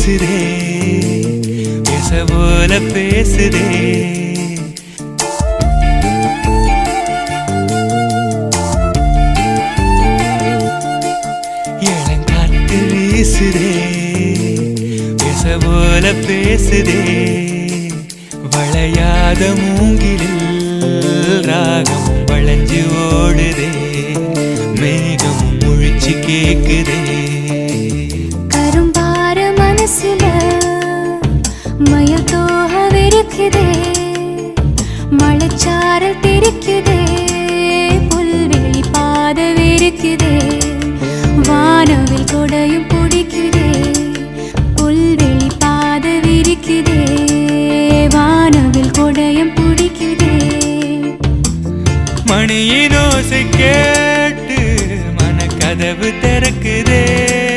வீசுதே பேச போல பேசுதே இளங்காத்து வீசுதே பேச போல பேசுதே வளையாத மூங்கிலில் ராகம் வளைஞ்சு ஓடுதே மேகம் முழிச்சு கேக்குதே கரும்பார மனசுல மயில் தோக விரிக்குதே மழைச்சாரல் தெரிக்குதே புல்வெளி பாத விரிக்குதே வானவில் கொடையும் பிடிக்குதே புல்வெளி பாத விரிக்குதே வானவில் கொடையும் பிடிக்குதே மணியின் ஓசை கேட்டு மனக்கதவு திறக்குதே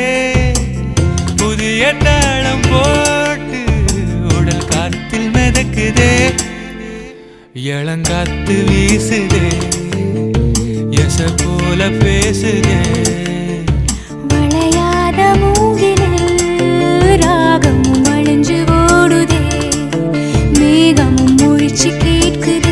புதிய தாளம் போட்டு உடல் காத்தில் மிதக்குதே இளங்காத்து வீசுதே எச போல பேசுதே வளையாத மூங்கிலில் ராகமும் வழிஞ்சு ஓடுதே மேகமும் முழிச்சு கேட்குதே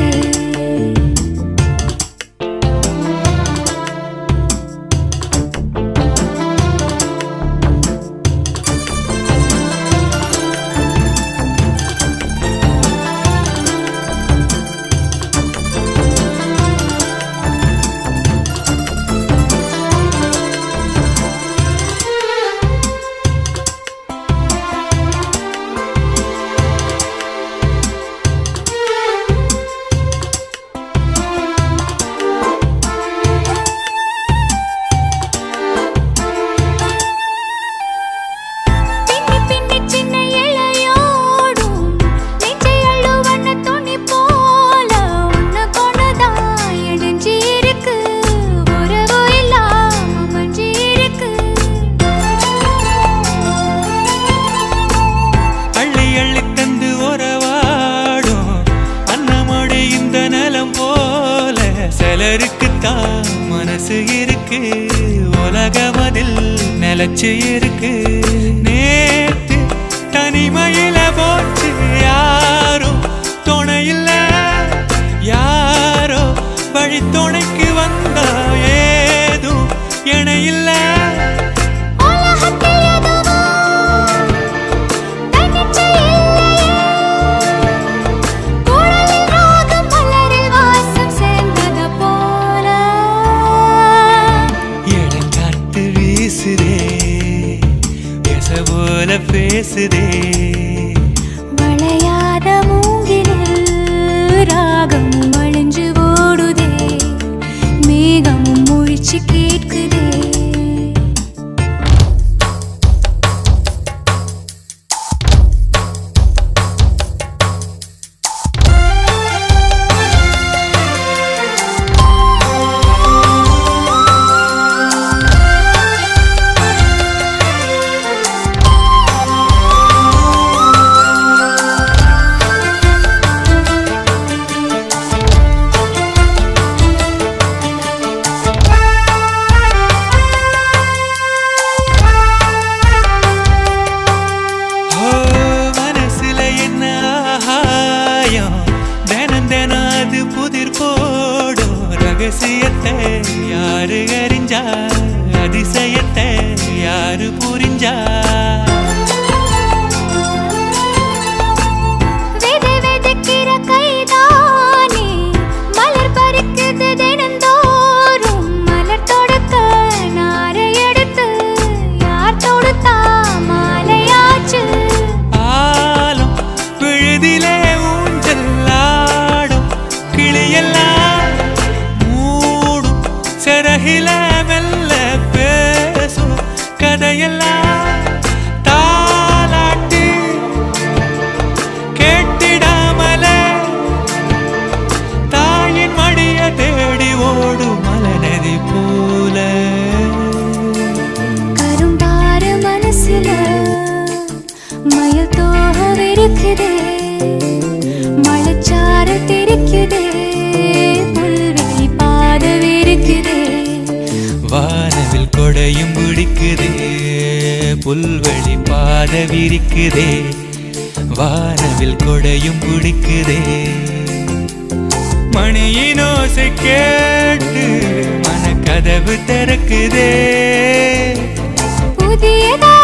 பின்னி பின்னி சின்ன இழையோடும் நெஞ்சை அள்ளுவன துணி போல உன்னை கொண்டுதான் இணைஞ்சு இருக்கு உறவு இல்லாம மஞ்சி இருக்கு அள்ளி அள்ளி தந்து உறவாடும் அன்னமொழி இந்த நலம் போல சிலருக்குத்தான் மனசு இருக்கு உலகம் அதில் நிலச்சு இருக்கு நேத்து தனிமையில போச்சு யாரும் துணையில்ல யாரோ வழி துணைக்கு வந்தா ஏதும் இணையில்ல உலகத்தில் எதுவோ தன்னிச்சை இல்லையே குழலில் ராகம் மலரில் வாசம் சேர்ந்தது போல இளங்காத்து வீசுதே பேச போல பேசுதே வளையாத மூங்கிலில் ராகமும் வழிஞ்சு ஓடுதே மேகமும் முழிச்சு கேட்குதே ஓ மனசுல என்ன ஆகாயம் தினம் தினம் அது புதிர் போடும் ரகசியத்தை யாரு அறிஞ்சா அதிசயத்தை யாரு புரிஞ்சா விதை விதைக்கிற கைதானே மலர் பறிக்குது தினந்தோறும் மலர் தொடுக்க நாரை எடுத்து யார் தொடுத்தா மாலையாச்சு ஆலம் விழுதிலே ஊஞ்சல் ஆடும் கிளியெல்லாம் மூடும் சிறகில மெல்ல பேசும் கதையெல்லாம் தாலாட்டு கேட்டிடாமலே தாயின் மடிய தேடி ஓடும் மலநதி போல கரும்பார மனசுல மயில் தோக விரிக்குதே மழைச்சாறு தெரிக்குதே புல்வெளி பாத விரிக்குதே வானவில் கொடையும் பிடிக்குதே புல்வெளி பாத பாத விரிக்குதே வானவில் கொடையும் பிடிக்குதே மணியின் ஓசை கேட்டு மனக்கதவு திறக்குதே புதியதா